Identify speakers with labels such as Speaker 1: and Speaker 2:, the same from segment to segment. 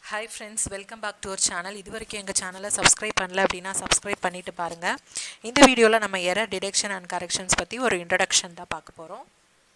Speaker 1: Hi friends welcome back to our channel இது வரைக்கும் எங்கள் சேனலை சப்ஸ்கிரைப் பண்ணல அப்படின்னா சப்ஸ்கிரைப் பண்ணிட்டு பாருங்கள் இந்த வீடியோவில் நம்ம எரர் டிடெக்ஷன் அண்ட் கரெக்ஷன்ஸ் பற்றி ஒரு இன்ட்ரடக்ஷன் தான் பார்க்க போகிறோம்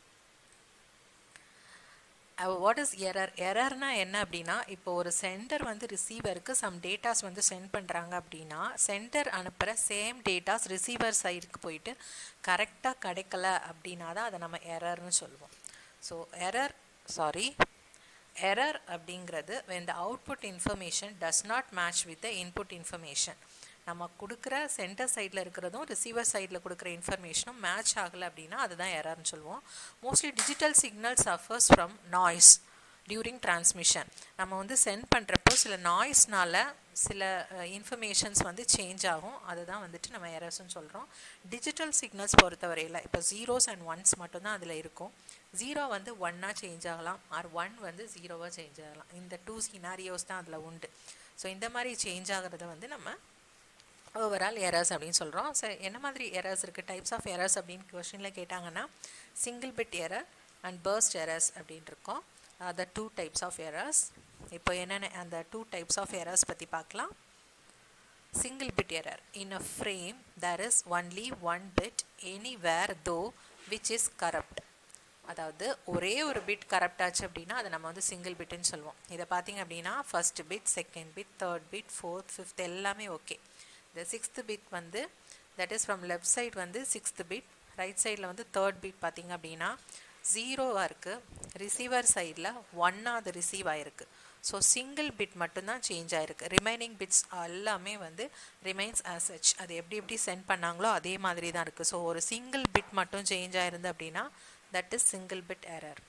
Speaker 1: வாட் இஸ் எரர் எரர்னா என்ன அப்படின்னா இப்போ ஒரு சென்டர் வந்து ரிசீவருக்கு சம் டேட்டாஸ் வந்து சென்ட் பண்ணுறாங்க அப்படின்னா சென்டர் அனுப்புகிற சேம் டேட்டாஸ் ரிசீவர் சைடுக்கு போயிட்டு கரெக்டாக கிடைக்கல அப்படின்னா தான் அதை நம்ம எரர்னு சொல்லுவோம் ஸோ எரர் சாரி எரர் அப்படிங்கிறது when the output information does not match with the input information நம்ம கொடுக்குற சென்டர் சைடில் இருக்கிறதும் ரிசீவர் சைடில் கொடுக்குற இன்ஃபர்மேஷனும் மேட்ச் ஆகலை அப்படின்னா அதுதான் எரர்னு சொல்லுவோம் mostly digital signal suffers from noise during transmission நம்ம வந்து சென்ட் பண்ணுறப்போ சில நாய்ஸ்னால சில இன்ஃபர்மேஷன்ஸ் வந்து சேஞ்ச் ஆகும் அதுதான் வந்துட்டு நம்ம எரர்ஸ்னு சொல்கிறோம் டிஜிட்டல் சிக்னல்ஸ் பொறுத்தவரையில் இப்போ ஜீரோஸ் அண்ட் ஒன்ஸ் மட்டும்தான் அதில் இருக்கும் ஜீரோ வந்து ஒன்னாக சேஞ்ச் ஆகலாம் ஆர் ஒன் வந்து ஜீரோவாக சேஞ்ச் ஆகலாம் இந்த டூ சினாரியோஸ் தான் அதில் உண்டு ஸோ இந்த மாதிரி சேஞ்ச் ஆகிறத வந்து நம்ம ஓவரால் எரர்ஸ் அப்படின்னு சொல்கிறோம் ஸோ என்ன மாதிரி எரர்ஸ் இருக்குது டைப்ஸ் ஆஃப் எரர்ஸ் அப்படின்னு கொஷினில் கேட்டாங்கன்னா single bit error and burst errors அப்படின்னு இருக்கோம் the two types of errors இப்போ என்னென்ன அந்த டூ டைப்ஸ் ஆஃப் எரர்ஸ் பற்றி பார்க்கலாம் single bit error in a frame there is only one bit anywhere though which is corrupt அதாவது ஒரே ஒரு பிட் கரப்ட் ஆச்சு அப்படின்னா அதை நம்ம வந்து சிங்கிள் பிட்டுன்னு சொல்லுவோம் இதை பார்த்தீங்க அப்படின்னா first bit second bit third bit fourth fifth எல்லாமே ஓகே இந்த சிக்ஸ்த்து பிட் வந்து that is from left side வந்து சிக்ஸ்த்து பிட் ரைட் சைடில் வந்து தேர்ட் பிட் பார்த்தீங்க அப்படின்னா ஜீரோவாக இருக்குது ரிசீவர் சைடில் ஒன்னாவது ரிசீவ் ஆகிருக்கு ஸோ சிங்கிள் பிட் மட்டும்தான் சேஞ்ச் ஆகிருக்கு ரிமைனிங் பிட்ஸ் எல்லாமே வந்து ரிமைன்ஸ் ஆசச் அது எப்படி எப்படி சென்ட் பண்ணாங்களோ அதே மாதிரி தான் இருக்குது ஸோ ஒரு சிங்கிள் பிட் மட்டும் சேஞ்ச் ஆயிருந்து அப்படின்னா that is single bit error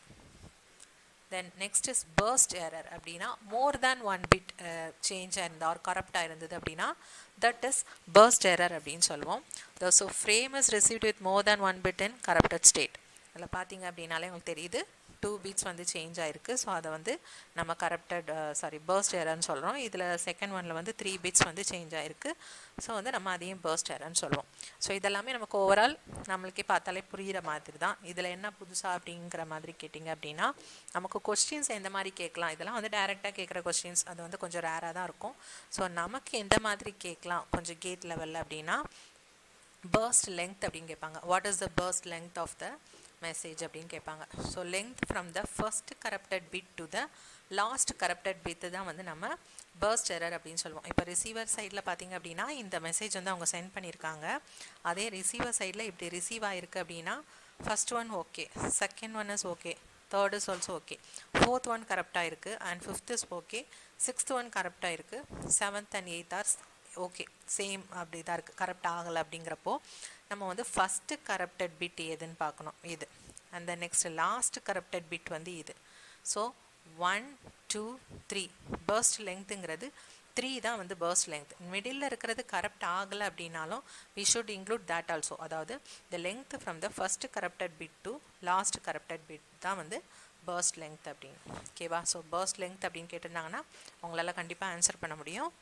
Speaker 1: then next is burst error அப்படின்னா more than one bit change ஆயிருந்தது ஆர் கரப்டாக இருந்தது அப்படின்னா தட் இஸ் பர்ஸ்ட் எரர் அப்படின்னு சொல்லுவோம் so frame is received with more than one bit in corrupted state அதில் பார்த்தீங்க அப்படின்னாலே உங்களுக்கு தெரியுது டூ பீட்ஸ் வந்து சேஞ்ச் ஆகிருக்கு ஸோ அதை வந்து நம்ம கரப்டட் சாரி பர்ஸ்ட் எரர்னு சொல்கிறோம் இதில் செகண்ட் ஒனில் வந்து த்ரீ பீட்ஸ் வந்து சேஞ்ச் ஆகிருக்கு ஸோ வந்து நம்ம அதையும் பர்ஸ்ட் எரர்னு சொல்லுவோம் ஸோ இதெல்லாமே நமக்கு ஓவரால் நம்மளுக்கே பார்த்தாலே புரிகிற மாதிரி தான் இதில் என்ன புதுசாக அப்படிங்கிற மாதிரி கேட்டிங்க அப்படின்னா நமக்கு கொஸ்டின்ஸ் எந்த மாதிரி கேட்கலாம் இதெல்லாம் வந்து டைரெக்டாக கேட்குற கொஸ்டின்ஸ் அது வந்து கொஞ்சம் ரேராக தான் இருக்கும் ஸோ நமக்கு எந்த மாதிரி கேட்கலாம் கொஞ்சம் கேட் லெவலில் அப்படின்னா பர்ஸ்ட் லெங்க் அப்படின்னு கேட்பாங்க what is the burst length of the message அப்படின்னு கேட்பாங்க so length from the first corrupted bit to the last corrupted bit தான் வந்து நம்ம பர்ஸ்ட் எரர் அப்படின்னு சொல்லுவோம் இப்போ ரிசீவர் சைடில் பார்த்தீங்க அப்படின்னா இந்த மெசேஜ் வந்து அவங்க சென்ட் பண்ணியிருக்காங்க அதே ரிசீவர் சைடில் இப்படி ரிசீவ் ஆகிருக்கு அப்படின்னா first one okay second one is okay third is also okay fourth one கரப்டாக இருக்குது and fifth is okay sixth one கரப்டாக இருக்குது seventh and eighth are okay same அப்படி தான் இருக்குது கரப்ட் ஆகலை அப்படிங்கிறப்போ நம்ம வந்து ஃபஸ்ட்டு கரப்டட் பிட் எதுன்னு பார்க்கணும் இது அந்த நெக்ஸ்ட் லாஸ்ட் கரப்டட் பிட் வந்து இது so one two three burst லெங்க்த்துங்கிறது த்ரீ தான் வந்து பர்ஸ்ட் லெங்க் மிடில் இருக்கிறது கரப்ட் ஆகலை அப்படின்னாலும் we should include that also அதாவது the length from the first corrupted bit to last corrupted bit தான் வந்து பர்ஸ்ட் லெங்க் அப்படின்னு ஓகேவா ஸோ பர்ஸ்ட் லெங்க் அப்படின்னு கேட்டிருந்தாங்கன்னா உங்களால் கண்டிப்பாக ஆன்சர் பண்ண முடியும்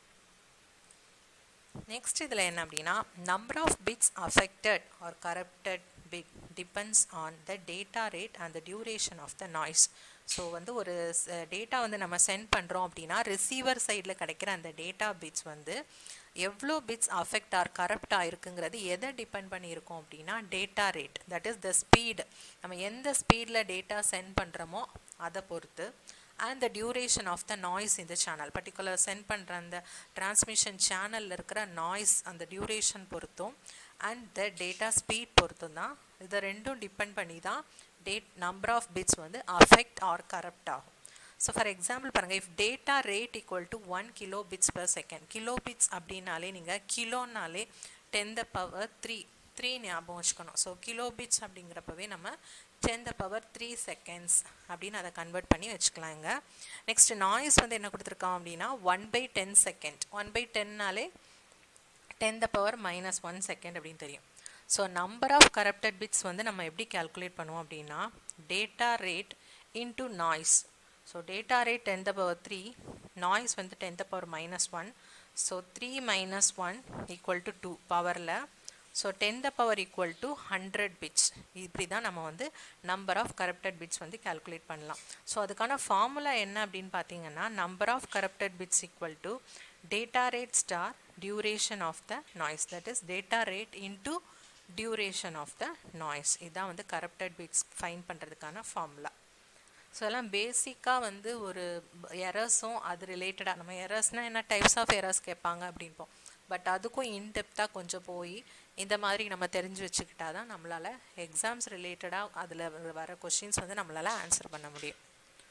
Speaker 1: நெக்ஸ்ட் இதில் என்ன அப்படின்னா number of bits affected or corrupted bit depends on the data rate and the duration of the noise so வந்து ஒரு டேட்டா வந்து நம்ம சென்ட் பண்ணுறோம் அப்படின்னா ரிசீவர் சைடில் கிடைக்கிற அந்த டேட்டா பிட்ஸ் வந்து எவ்வளோ பிட்ஸ் அஃபெக்ட் ஆர் கரப்ட் ஆகிருக்குங்கிறது எதை டிபெண்ட் பண்ணியிருக்கோம் அப்படின்னா data rate that is the speed நம்ம எந்த ஸ்பீடில் டேட்டா சென்ட் பண்ணுறோமோ அதை பொறுத்து and the duration of the noise இந்த சேனல் பர்டிகுலர் சென்ட் பண்ணுற அந்த டிரான்ஸ்மிஷன் சேனலில் இருக்கிற நாய்ஸ் அந்த டியூரேஷன் பொறுத்தும் அண்ட் த டேட்டா ஸ்பீட் பொறுத்தும் தான் இதை ரெண்டும் டிபெண்ட் பண்ணி தான் டேட் நம்பர் ஆஃப் பிட்ஸ் வந்து அஃபெக்ட் ஆர் கரப்ட் ஆகும் ஸோ ஃபார் எக்ஸாம்பிள் பாருங்கள் if data rate equal to one kilo bits per second kilo bits அப்படின்னாலே நீங்கள் கிலோனாலே ten the power three three ஞாபகம் வச்சுக்கணும் ஸோ கிலோ பிட்ஸ் அப்படிங்கிறப்பவே நம்ம ten the power three seconds அப்படின்னு அதை கன்வெர்ட் பண்ணி வச்சுக்கலாங்க நெக்ஸ்ட் நாய்ஸ் வந்து என்ன கொடுத்துருக்கோம் அப்படின்னா one by ten second one by டென்னாலே ten the power minus one second அப்படின்னு தெரியும் so number of corrupted bits வந்து நம்ம எப்படி கேல்குலேட் பண்ணுவோம் அப்படின்னா data rate into noise so data rate ten the power three noise வந்து ten the power minus one so three minus one equal to two பவரில் so ten the power equal to hundred bits இப்படி தான் நம்ம வந்து number of corrupted bits வந்து calculate பண்ணலாம் so அதுக்கான formula என்ன அப்படின்னு பார்த்தீங்கன்னா number of corrupted bits equal to data rate star duration of the noise that is data rate into duration of the noise இதுதான் வந்து கரப்டட் பிட்ஸ் ஃபைன் பண்ணுறதுக்கான formula so எல்லாம் பேசிக்காக வந்து ஒரு எரர்ஸும் அது ரிலேட்டடாக நம்ம எரர்ஸ்னால் என்ன டைப்ஸ் ஆஃப் எரர்ஸ் கேட்பாங்க அப்படின்போம் பட் அதுக்கும் இன்டெப்த்தாக கொஞ்சம் போய் இந்த மாதிரி நம்ம தெரிஞ்சு வச்சுக்கிட்டா தான் நம்மளால் எக்ஸாம்ஸ் ரிலேட்டடாக அதில் வர கொஷின்ஸ் வந்து நம்மளால் ஆன்சர் பண்ண முடியும்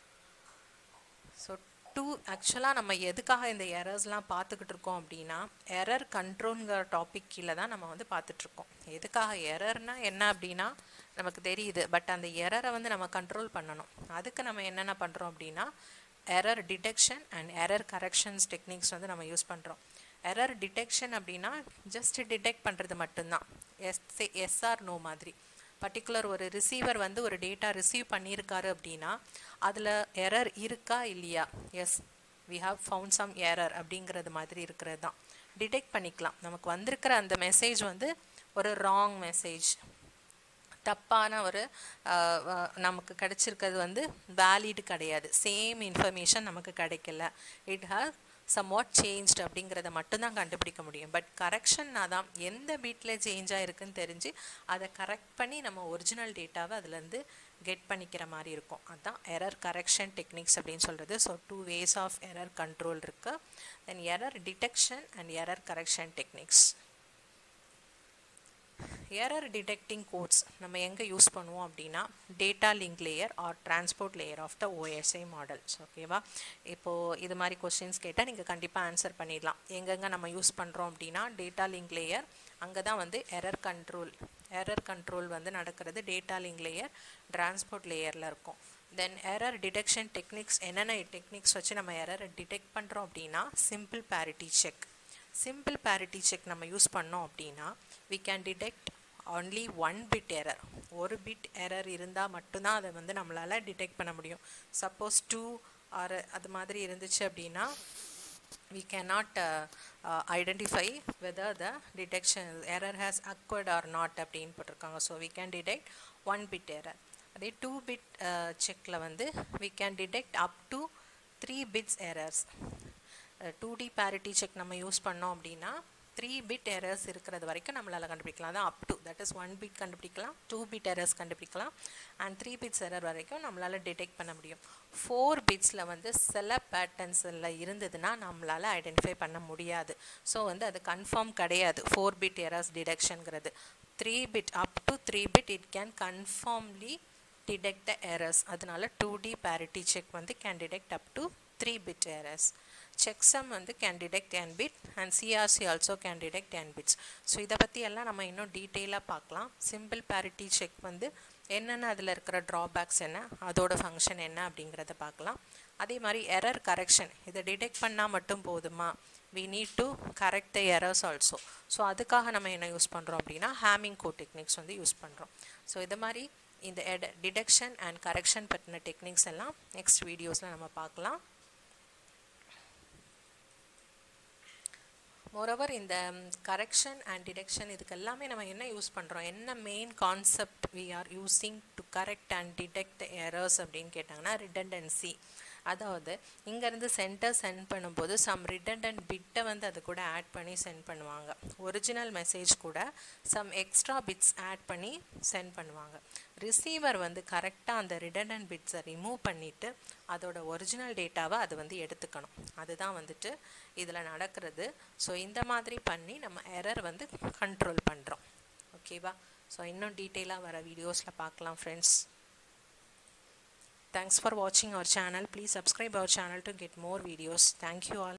Speaker 1: ஸோ டூ ஆக்சுவலாக நம்ம எதுக்காக இந்த எரர்ஸ்லாம் பார்த்துக்கிட்டு இருக்கோம் அப்படின்னா எரர் கண்ட்ரோல்ங்கிற டாபிக் கீழே தான் நம்ம வந்து பார்த்துட்ருக்கோம் எதுக்காக எரர்னா என்ன அப்படின்னா நமக்கு தெரியுது பட் அந்த எரரை வந்து நம்ம கண்ட்ரோல் பண்ணணும் அதுக்கு நம்ம என்னென்ன பண்ணுறோம் அப்படின்னா error detection and error corrections techniques வந்து நம்ம யூஸ் பண்ணுறோம் எரர் டிடெக்ஷன் அப்படின்னா ஜஸ்ட் டிடெக்ட் பண்ணுறது மட்டும்தான் எஸ் எஸ்ஆர் நோ மாதிரி பர்டிகுலர் ஒரு ரிசீவர் வந்து ஒரு டேட்டா ரிசீவ் பண்ணியிருக்காரு அப்படின்னா அதில் எரர் இருக்கா இல்லையா yes we have found some error அப்படிங்கிறது மாதிரி இருக்கிறது தான் டிடெக்ட் பண்ணிக்கலாம் நமக்கு வந்திருக்கிற அந்த மெசேஜ் வந்து ஒரு ராங் மெசேஜ் தப்பான ஒரு நமக்கு கிடைச்சிருக்கிறது வந்து வேலிடு கிடையாது சேம் இன்ஃபர்மேஷன் நமக்கு கிடைக்கல it has somewhat changed அப்படிங்கிறத மட்டும்தான் கண்டுபிடிக்க முடியும் பட் கரெக்ஷன்னா தான் எந்த பீட்டில் சேஞ்ச் ஆகிருக்குன்னு தெரிஞ்சு அதை கரெக்ட் பண்ணி நம்ம ஒரிஜினல் டேட்டாவை அதுலேருந்து கெட் பண்ணிக்கிற மாதிரி இருக்கும் அதுதான் எரர் கரெக்ஷன் டெக்னிக்ஸ் அப்படின்னு சொல்கிறது so two ways of error control இருக்குது then error detection and error correction techniques error detecting codes நம்ம எங்கே யூஸ் பண்ணுவோம் அப்படின்னா data link layer or transport layer of the OSI models ஓகேவா இப்போது இது மாதிரி கொஸ்டின்ஸ் கேட்டால் நீங்கள் கண்டிப்பாக ஆன்சர் பண்ணிடலாம் எங்கெங்கே நம்ம யூஸ் பண்ணுறோம் அப்படின்னா டேட்டா லிங்க் லேயர் அங்கே தான் வந்து எரர் கண்ட்ரோல் எரர் கண்ட்ரோல் வந்து நடக்கிறது டேட்டா லிங்க் லேயர் டிரான்ஸ்போர்ட் லேயரில் இருக்கும் தென் எரர் டிடெக்ஷன் டெக்னிக்ஸ் என்னென்ன டெக்னிக்ஸ் வச்சு நம்ம எரரை டிடெக்ட் பண்ணுறோம் அப்படின்னா simple parity check simple parity check நம்ம யூஸ் பண்ணோம் அப்படின்னா we can detect only one bit error ஒரு பிட் எரர் இருந்தால் மட்டும்தான் அதை வந்து நம்மளால் டிடெக்ட் பண்ண முடியும் சப்போஸ் டூ ஆர் அது மாதிரி இருந்துச்சு அப்படின்னா we cannot uh, uh, identify whether the detection error has occurred or not அப்படின்னு போட்டிருக்காங்க ஸோ we can detect one bit error அதே டூ பிட் செக்கில் வந்து we can detect up to three bits errors two D parity check நம்ம use பண்ணோம் அப்படின்னா three bit errors இருக்கிறது வரைக்கும் நம்மளால் கண்டுபிடிக்கலாம் அதான் up to that is one bit கண்டுபிடிக்கலாம் டூ பிட் எரர்ஸ் கண்டுபிடிக்கலாம் அண்ட் த்ரீ பிட்ஸ் எரர் வரைக்கும் நம்மளால் டிடெக்ட் பண்ண முடியும் ஃபோர் பிட்ஸில் வந்து சில பேட்டர்ன்ஸில் இருந்ததுன்னா நம்மளால் ஐடென்டிஃபை பண்ண முடியாது ஸோ வந்து அது கன்ஃபார்ம் கிடையாது ஃபோர் பிட் எரர்ஸ் டிடெக்ஷனுங்கிறது three bit up to three bit it can confirmly detect the errors அதனால டூ டி பேரிட்டி செக் வந்து can detect up to three bit errors checksum வந்து can detect N bit and CRC also can detect N bits so இதை பற்றி எல்லாம் நம்ம இன்னும் டீட்டெயிலாக பார்க்கலாம் சிம்பிள் பேரிட்டி செக் வந்து என்னென்ன அதில் இருக்கிற ட்ராபேக்ஸ் என்ன அதோட ஃபங்க்ஷன் என்ன அப்படிங்கிறத பார்க்கலாம் அதே மாதிரி எரர் கரெக்ஷன் இதை டிடெக்ட் பண்ணால் மட்டும் போதுமா we need to correct the errors also so அதுக்காக நம்ம என்ன யூஸ் பண்ணுறோம் அப்படின்னா ஹேமிங் கோ டெக்னிக்ஸ் வந்து யூஸ் பண்ணுறோம் ஸோ இது மாதிரி இந்த எட டிடெக்ஷன் அண்ட் கரெக்ஷன் பற்றின டெக்னிக்ஸ் எல்லாம் நெக்ஸ்ட் வீடியோஸில் நம்ம பார்க்கலாம் மோரோவர் இந்த கரெக்ஷன் அண்ட் டிடெக்ஷன் இதுக்கு எல்லாமே நம்ம என்ன யூஸ் பண்ணுறோம் என்ன main concept we are using to correct and detect errors அப்படின்னு கேட்டாங்கன்னா ரிடண்டன்சி அதாவது இங்கேருந்து சென்டர் சென்ட் பண்ணும்போது சம் ரிடண்டன்ட் பிட்டை வந்து அது கூட ஆட் பண்ணி சென்ட் பண்ணுவாங்க ஒரிஜினல் மெசேஜ் கூட சம் எக்ஸ்ட்ரா பிட்ஸ் ஆட் பண்ணி சென்ட் பண்ணுவாங்க ரிசீவர் வந்து கரெக்டாக அந்த ரிடண்டன்ட் பிட்ஸை ரிமூவ் பண்ணிவிட்டு அதோட ஒரிஜினல் டேட்டாவை அது வந்து எடுத்துக்கணும் அதுதான் வந்துட்டு இதில் நடக்கிறது ஸோ இந்த மாதிரி பண்ணி நம்ம எரர் வந்து கண்ட்ரோல் பண்ணுறோம் ஓகேவா ஸோ இன்னும் டீட்டெயிலாக வர வீடியோஸில் பார்க்கலாம் friends Thanks for watching our channel. Please subscribe our channel to get more videos. Thank you all.